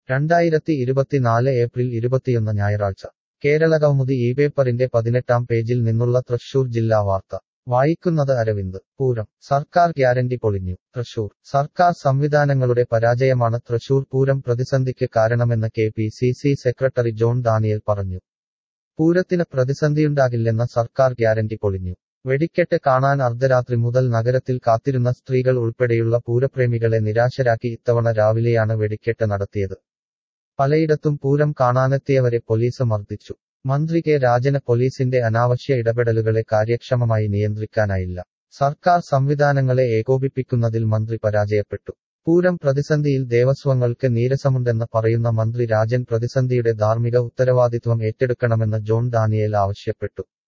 രണ്ടായിരത്തി ഇരുപത്തിനാല് ഏപ്രിൽ ഇരുപത്തിയൊന്ന് ഞായറാഴ്ച കേരള കൗമുദി ഈ പേപ്പറിന്റെ പതിനെട്ടാം പേജിൽ നിന്നുള്ള തൃശൂർ ജില്ലാ വാർത്ത വായിക്കുന്നത് അരവിന്ദ് പൂരം സർക്കാർ ഗ്യാരണ്ടി പൊളിഞ്ഞു തൃശൂർ സർക്കാർ സംവിധാനങ്ങളുടെ പരാജയമാണ് തൃശൂർ പൂരം പ്രതിസന്ധിക്ക് കാരണമെന്ന് K P C C secretary John Daniel പറഞ്ഞു പൂരത്തിന് പ്രതിസന്ധിയുണ്ടാകില്ലെന്ന സർക്കാർ ഗ്യാരണ്ടി പൊളിഞ്ഞു വെടിക്കെട്ട് കാണാൻ അർദ്ധരാത്രി മുതൽ നഗരത്തിൽ കാത്തിരുന്ന സ്ത്രീകൾ ഉൾപ്പെടെയുള്ള പൂരപ്രേമികളെ നിരാശരാക്കി ഇത്തവണ രാവിലെയാണ് വെടിക്കെട്ട് നടത്തിയത് പലയിടത്തും പൂരം കാണാനെത്തിയവരെ പോലീസ് മർദ്ദിച്ചു മന്ത്രി കെ രാജന് പോലീസിന്റെ അനാവശ്യ ഇടപെടലുകളെ കാര്യക്ഷമമായി നിയന്ത്രിക്കാനായില്ല സർക്കാർ സംവിധാനങ്ങളെ ഏകോപിപ്പിക്കുന്നതിൽ മന്ത്രി പരാജയപ്പെട്ടു പൂരം പ്രതിസന്ധിയിൽ ദേവസ്വങ്ങൾക്ക് നീരസമുണ്ടെന്ന് പറയുന്ന മന്ത്രി രാജൻ പ്രതിസന്ധിയുടെ ധാർമ്മിക ഉത്തരവാദിത്വം ഏറ്റെടുക്കണമെന്ന് ജോൺ ഡാനിയേൽ ആവശ്യപ്പെട്ടു